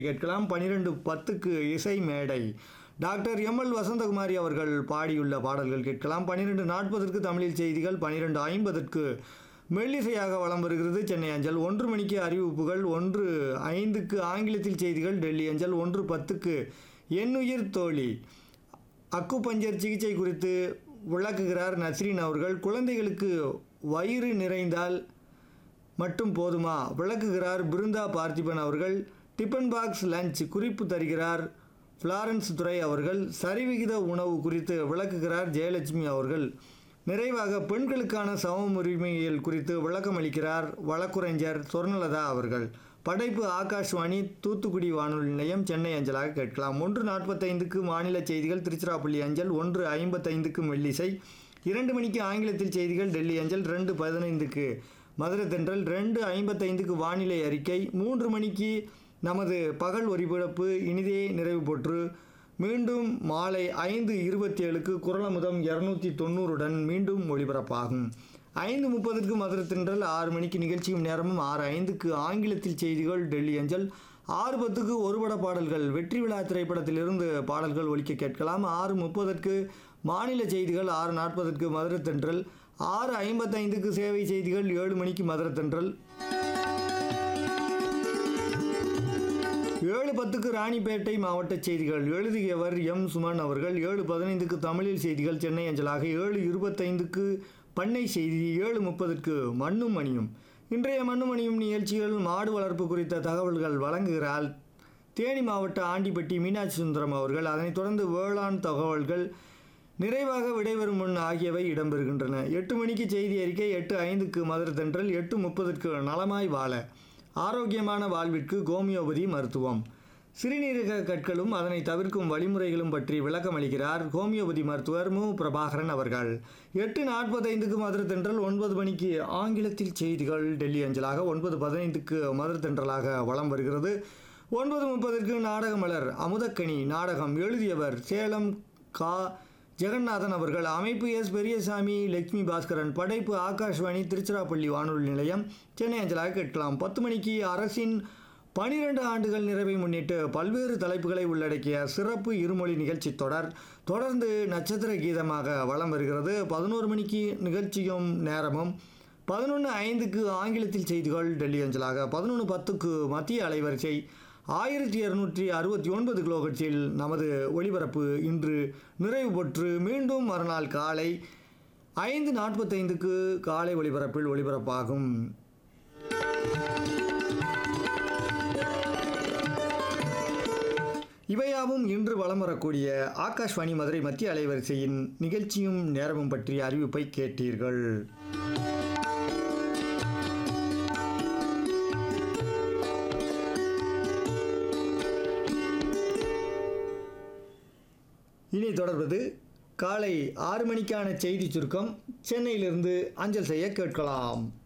கேட்கலாம் பனிரெண்டு பத்துக்கு இசை மேடை டாக்டர் எம்எல் வசந்தகுமாரி அவர்கள் பாடியுள்ள பாடல்கள் கேட்கலாம் பன்னிரெண்டு நாற்பதற்கு தமிழில் செய்திகள் பன்னிரெண்டு ஐம்பதற்கு மெல்லிசையாக வலம் வருகிறது சென்னை அஞ்சல் ஒன்று மணிக்கு அறிவிப்புகள் ஒன்று ஐந்துக்கு ஆங்கிலத்தில் செய்திகள் டெல்லி அஞ்சல் ஒன்று பத்துக்கு எண்ணுயிர் தோழி அக்குபஞ்சர் சிகிச்சை குறித்து விளக்குகிறார் நஸ்ரீன் அவர்கள் குழந்தைகளுக்கு வயிறு நிறைந்தால் மட்டும் போதுமா விளக்குகிறார் பிருந்தா பார்த்திபன் அவர்கள் டிபன் பாக்ஸ் லஞ்ச் குறிப்பு தருகிறார் ஃப்ளாரன்ஸ் துரை அவர்கள் சரிவிகித உணவு குறித்து விளக்குகிறார் ஜெயலட்சுமி அவர்கள் நிறைவாக பெண்களுக்கான சம உரிமைகள் குறித்து விளக்கம் அளிக்கிறார் வழக்குரைஞர் சொர்ணலதா அவர்கள் படைப்பு ஆகாஷ்வாணி தூத்துக்குடி வானொலி நிலையம் சென்னை அஞ்சலாக கேட்கலாம் ஒன்று நாற்பத்தைந்துக்கு மாநில செய்திகள் திருச்சிராப்பள்ளி அஞ்சல் ஒன்று ஐம்பத்தைந்துக்கு மெல்லிசை இரண்டு மணிக்கு ஆங்கிலத்தில் செய்திகள் டெல்லி அஞ்சல் ரெண்டு பதினைந்துக்கு மதுரை தென்றல் ரெண்டு ஐம்பத்தைந்துக்கு வானிலை அறிக்கை மூன்று மணிக்கு நமது பகல் ஒலிபரப்பு இனிதே நிறைவு பெற்று மீண்டும் மாலை ஐந்து இருபத்தி ஏழுக்கு குரலமுதம் இரநூத்தி தொண்ணூறுடன் மீண்டும் ஒளிபரப்பாகும் ஐந்து முப்பதுக்கு மதுரை தென்றல் ஆறு மணிக்கு நிகழ்ச்சியும் நேரமும் ஆறு ஐந்துக்கு ஆங்கிலத்தில் செய்திகள் டெல்லி அஞ்சல் ஆறு பத்துக்கு ஒருபட பாடல்கள் வெற்றி விழா திரைப்படத்திலிருந்து பாடல்கள் ஒலிக்க கேட்கலாம் ஆறு முப்பதற்கு மாநில செய்திகள் ஆறு நாற்பதற்கு மதுரை தென்றல் ஆறு ஐம்பத்தைந்துக்கு சேவை செய்திகள் ஏழு மணிக்கு மதுரை தென்றல் ஏழு பத்துக்கு ராணிப்பேட்டை மாவட்ட செய்திகள் எழுதியவர் எம் சுமன் அவர்கள் ஏழு பதினைந்துக்கு தமிழில் செய்திகள் சென்னை அஞ்சலாக ஏழு இருபத்தைந்துக்கு பண்ணை செய்தி ஏழு முப்பதுக்கு மண்ணும் மணியும் இன்றைய மண்ணும் மணியும் நிகழ்ச்சிகள் மாடு வளர்ப்பு குறித்த தகவல்கள் வழங்குகிறார் தேனி மாவட்ட ஆண்டிப்பட்டி மீனாட்சி சுந்தரம் அவர்கள் அதனைத் தொடர்ந்து வேளாண் தகவல்கள் நிறைவாக விடைபெறும் முன் ஆகியவை இடம்பெறுகின்றன எட்டு மணிக்கு செய்தி அறிக்கை எட்டு ஐந்துக்கு மதுரை தென்றல் எட்டு முப்பதுக்கு நலமாய் வாழ ஆரோக்கியமான வாழ்விற்கு கோமியோபதி மருத்துவம் சிறுநீரக கற்களும் அதனை தவிர்க்கும் வழிமுறைகளும் பற்றி விளக்கம் அளிக்கிறார் ஹோமியோபதி மருத்துவர் மு பிரபாகரன் அவர்கள் எட்டு நாற்பத்தைந்துக்கு மதுரை தென்றல் ஒன்பது மணிக்கு ஆங்கிலத்தில் செய்திகள் டெல்லி அஞ்சலாக ஒன்பது பதினைந்துக்கு மதுரை தென்றலாக வலம் வருகிறது ஒன்பது முப்பதற்கு நாடக மலர் அமுதக்கனி நாடகம் எழுதியவர் சேலம் கா ஜெகநாதன் அவர்கள் அமைப்பு எஸ் பெரியசாமி லட்சுமி பாஸ்கரன் படைப்பு ஆகாஷ்வாணி திருச்சிராப்பள்ளி வானொலி நிலையம் சென்னை அஞ்சலாக கேட்கலாம் பத்து மணிக்கு அரசின் பனிரெண்டு ஆண்டுகள் நிறைவை முன்னிட்டு பல்வேறு தலைப்புகளை உள்ளடக்கிய சிறப்பு இருமொழி நிகழ்ச்சி தொடர் தொடர்ந்து நட்சத்திர கீதமாக வலம் வருகிறது பதினோரு மணிக்கு நிகழ்ச்சியும் நேரமும் பதினொன்று ஐந்துக்கு ஆங்கிலத்தில் செய்திகள் டெல்லி அஞ்சலாக பதினொன்று பத்துக்கு மத்திய அலைவரிசை ஆயிரத்தி இரநூற்றி அறுபத்தி ஒன்பது கிலோஹெட்ஸில் நமது ஒளிபரப்பு இன்று நிறைவு பெற்று மீண்டும் மறுநாள் காலை ஐந்து நாற்பத்தைந்துக்கு காலை ஒளிபரப்பில் ஒளிபரப்பாகும் இவையாவும் இன்று வலம் வரக்கூடிய ஆகாஷ்வாணி மதுரை மத்திய அலைவரிசையின் நிகழ்ச்சியும் நேரமும் பற்றிய அறிவிப்பை கேட்டீர்கள் இனி தொடர்வது காலை ஆறு மணிக்கான செய்தி சுருக்கம் சென்னையிலிருந்து அஞ்சல் செய்ய கேட்கலாம்